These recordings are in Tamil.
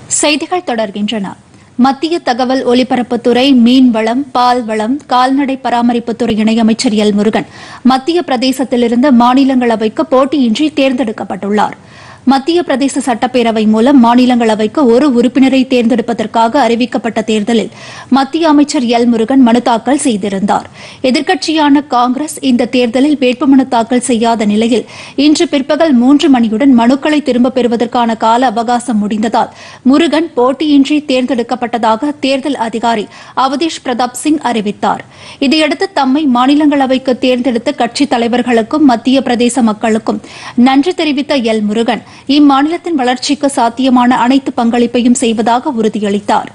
செய்திகள் தொடர்கின்றன மத்திய தகவல் ஒலிபரப்புத்துறை மீன்வளம் பால்வளம் கால்நடை பராமரிப்புத்துறை இணையமைச்சர் எல் முருகன் மத்திய பிரதேசத்திலிருந்து மாநிலங்களவைக்கு போட்டியின்றி தேர்ந்தெடுக்கப்பட்டுள்ளார் மத்திய பிரதேச சட்டப்பேரவை மூலம் மாநிலங்களவைக்கு ஒரு உறுப்பினரை தேர்ந்தெடுப்பதற்காக அறிவிக்கப்பட்ட தேர்தலில் மத்திய அமைச்சர் எல் முருகன் மனு தாக்கல் செய்திருந்தார் எதிர்க்கட்சியான காங்கிரஸ் இந்த தேர்தலில் வேட்புமனு தாக்கல் செய்யாத நிலையில் இன்று பிற்பகல் மூன்று மணியுடன் மனுக்களை திரும்பப் பெறுவதற்கான கால அவகாசம் முடிந்ததால் முருகன் போட்டியின்றி தேர்ந்தெடுக்கப்பட்டதாக தேர்தல் அதிகாரி அவதீஷ் பிரதாப் சிங் அறிவித்தார் இதையடுத்து தம்மை மாநிலங்களவைக்கு தேர்ந்தெடுத்த கட்சித் தலைவர்களுக்கும் மத்திய பிரதேச மக்களுக்கும் நன்றி தெரிவித்த எல் முருகன் இம்மாநிலத்தின் வளர்ச்சிக்கு சாத்தியமான அனைத்து பங்களிப்பையும் செய்வதாக உறுதியளித்தார்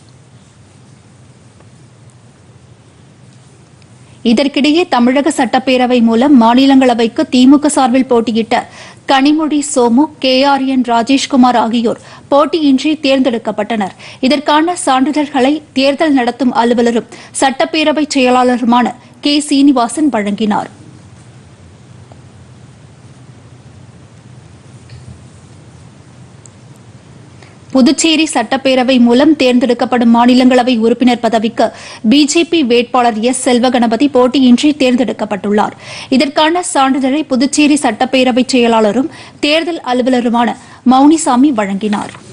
இதற்கிடையே தமிழக சட்டப்பேரவை மூலம் மாநிலங்களவைக்கு திமுக சார்பில் போட்டியிட்ட Kanimozhi Somu K R N Rajeshkumar ஆகியோர் போட்டியின்றி தேர்ந்தெடுக்கப்பட்டனர் இதற்கான சான்றிதழ்களை தேர்தல் நடத்தும் அலுவலரும் சட்டப்பேரவை செயலாளருமான கே சீனிவாசன் வழங்கினார் புதுச்சேரி சட்டப்பேரவை மூலம் தேர்ந்தெடுக்கப்படும் மாநிலங்களவை உறுப்பினர் பதவிக்கு பிஜேபி வேட்பாளர் எஸ் செல்வகணபதி போட்டியின்றி தேர்ந்தெடுக்கப்பட்டுள்ளார் இதற்கான சான்றிதழை புதுச்சேரி சட்டப்பேரவை செயலாளரும் தேர்தல் அலுவலருமான மௌனிசாமி வழங்கினாா்